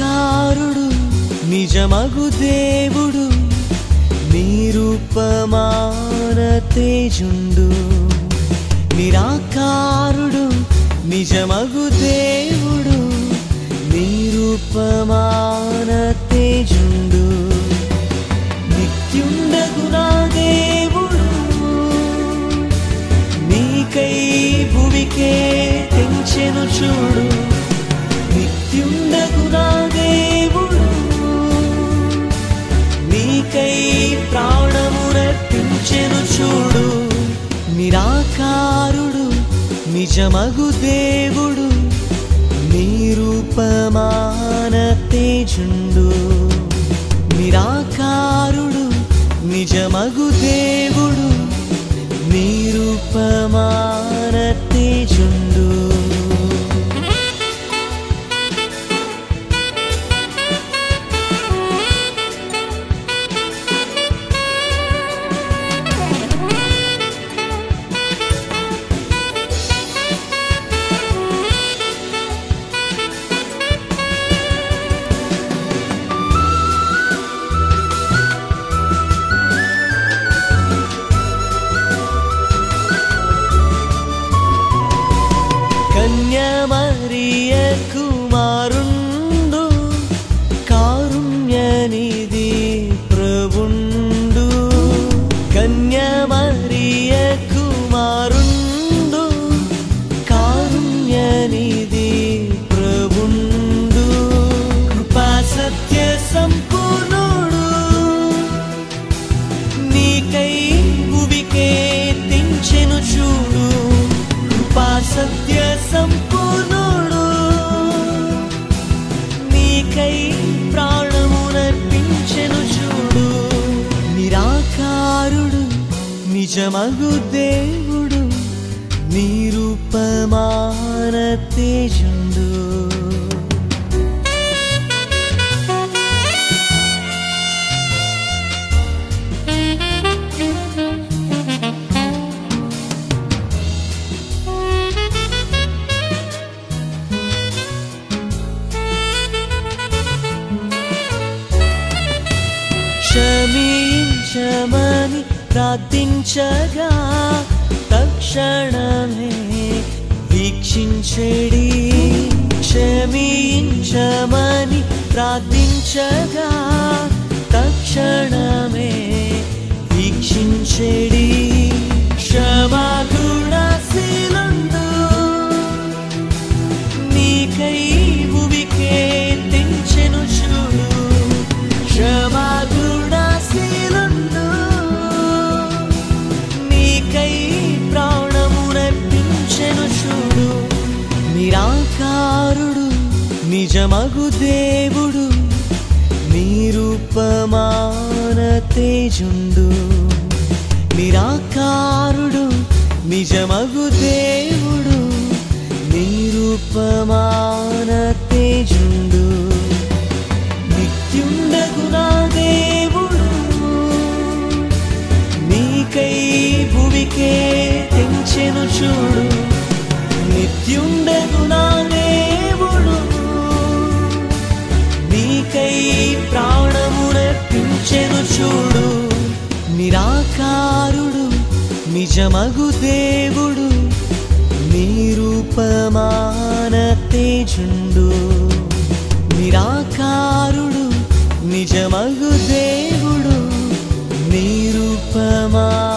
నిరాకారుడు నిజమగు దేవుడు నిరూపమాన తేజుండు నిరాకారుడు నిజమగు దేవుడు నిరూపమాన తేజుండు నిత్యుండగు నా దేవుడు నీకై భువికే తెంచెను చూడు నిత్యుండగు నా దేవుడు నీకై ప్రాణమునర్పించెను చూడు నిరాకారుడు నిజమగు దేవుడు నిరూపమాన తేజుండు నిరాకారుడు నిజమగు దేవుడు నిరూపమాన తేజుండు కన్యమరియ కుమారుండు కారుణ్యనిధి ప్రభుండు కన్యమరియ కుమారుండు కారుణ్యనిధి ప్రభుండు కృపా సత్య సంపూర్ణుడు నీకై భువికే తెంచెను చూడు కృపా సత్య సంపూర్ణుడు నీకై ప్రాణమునర్పించెను చూడు నిరాకారుడు నిజమగు దేవుడు నిరూపమాన తేజుండు క్షమించమని ప్రార్థించగా తక్షణమే వీక్షించెడి క్షమించమని ప్రార్థించగా తక్షణమే వీక్షించెడి క్షమాగుణశీలందు నీకై భువికే తెంచెను చూడు క్షమాగుణశీలుండు నీకై ప్రాణమునర్పించెను చూడు నిరాకారుడు నిజమగు దేవుడు నిరూపమాన తేజుండు నిరాకారుడు నిజమగు దేవుడు నిరూపమాన తేజుండు నిత్యుండగు నా దేవుడు నీకై భువికే తెంచెను చూడు నిత్యుండగు నా దేవుడు నీకై ప్రాణమునర్పించెను చూడు నిరాకారుడు నిజమగు దేవుడు నిరూపమాన తేజుండు నిరాకారుడు నిజమగు దేవుడు నిరూపమా